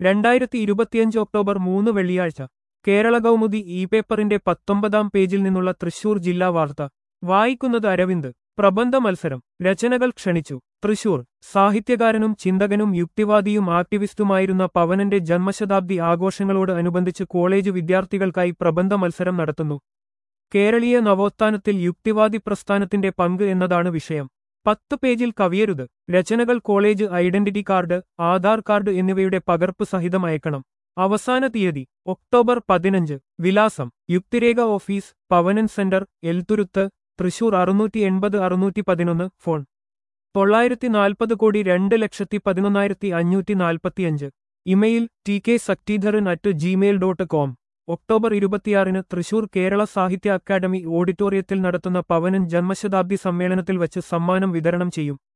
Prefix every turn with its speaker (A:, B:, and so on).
A: രണ്ടായിരത്തി ഇരുപത്തിയഞ്ച് ഒക്ടോബർ മൂന്ന് വെള്ളിയാഴ്ച കേരള കൗമുദി ഇ പേപ്പറിന്റെ പത്തൊമ്പതാം പേജിൽ നിന്നുള്ള തൃശൂർ ജില്ലാ വാർത്ത വായിക്കുന്നത് അരവിന്ദ് പ്രബന്ധ മത്സരം രചനകൾ ക്ഷണിച്ചു തൃശൂർ സാഹിത്യകാരനും ചിന്തകനും യുക്തിവാദിയും ആക്ടിവിസ്റ്റുമായിരുന്ന പവനന്റെ ജന്മശതാബ്ദി ആഘോഷങ്ങളോട് അനുബന്ധിച്ച് കോളേജ് വിദ്യാർത്ഥികൾക്കായി പ്രബന്ധ മത്സരം നടത്തുന്നു കേരളീയ നവോത്ഥാനത്തിൽ യുക്തിവാദി പ്രസ്ഥാനത്തിന്റെ പങ്ക് എന്നതാണ് വിഷയം പത്ത് പേജിൽ കവിയരുത് രചനകൾ college identity card Aadhaar card എന്നിവയുടെ പകർപ്പ് സഹിതം അയക്കണം അവസാന തീയതി ഒക്ടോബർ പതിനഞ്ച് വിലാസം യുക്തിരേഖ ഓഫീസ് പവനൻ സെന്റർ എൽത്തുരുത്ത് തൃശൂർ അറുന്നൂറ്റി എൺപത് അറുന്നൂറ്റി പതിനൊന്ന് ഫോൺ തൊള്ളായിരത്തി നാൽപ്പത് കോടി രണ്ട് ലക്ഷത്തി പതിനൊന്നായിരത്തി അഞ്ഞൂറ്റി നാൽപ്പത്തിയഞ്ച് email T K Sakthidharan at Gmail dot com October ഇരുപത്തിയാറിന് തൃശൂർ കേരള സാഹിത്യ അക്കാദമി ഓഡിറ്റോറിയത്തിൽ നടത്തുന്ന പവനൻ ജന്മശതാബ്ദി സമ്മേളനത്തിൽ വച്ച് സമ്മാനം വിതരണം ചെയ്യും